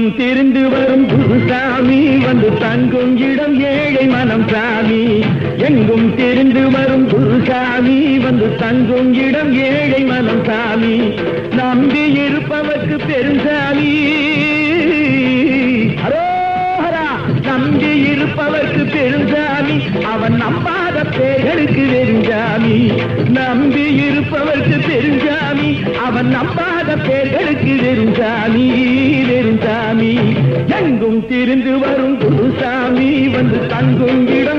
எங்கும் திரிந்து வரும் குருசாமி வந்து தங்கும் இடம் ஏழை மனம் சாமி எங்கும் திரிந்து வரும் குருசாமி வந்து தங்கும் இடம் ஏழை மனம் சாமி நம்பி இருப்பவர்க்கு பெருசாமி ஹரோஹரா நம்பி இருப்பவர்க்கு பெருஞ்சாமி அவன் நம்பாத பேர்களுக்கு வெறுஞ்சாமி நம்பி இருப்பவர்க்கு பெருஞ்சாமி அவன் நம்பாத பேர்களுக்கு வெறுஞ்சாமி வெறுஞ்சாமி எங்கும் திரிந்து வரும் குருசாமி வந்து தங்கும் இடம்